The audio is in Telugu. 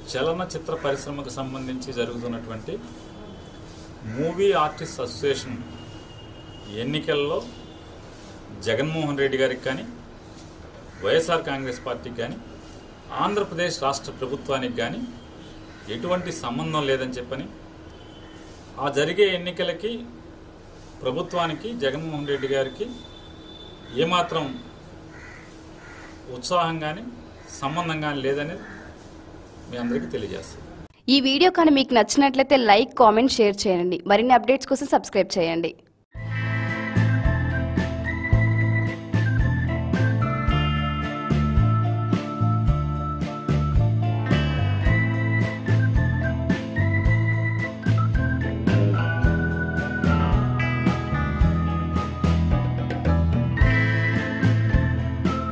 చలనచిత్ర పరిశ్రమకు సంబంధించి జరుగుతున్నటువంటి మూవీ ఆర్టిస్ట్ అసోసియేషన్ ఎన్నికల్లో జగన్మోహన్ రెడ్డి గారికి కానీ వైఎస్ఆర్ కాంగ్రెస్ పార్టీకి కానీ ఆంధ్రప్రదేశ్ రాష్ట్ర ప్రభుత్వానికి కానీ ఎటువంటి సంబంధం లేదని చెప్పని ఆ జరిగే ఎన్నికలకి ప్రభుత్వానికి జగన్మోహన్ రెడ్డి గారికి ఏమాత్రం ఉత్సాహం కానీ సంబంధం కానీ లేదనేది మీ అందరికీ తెలియజేస్తుంది ఈ వీడియో కానీ మీకు నచ్చినట్లయితే లైక్ కామెంట్ షేర్ చేయండి మరిన్ని అప్డేట్స్ కోసం సబ్స్క్రైబ్ చేయండి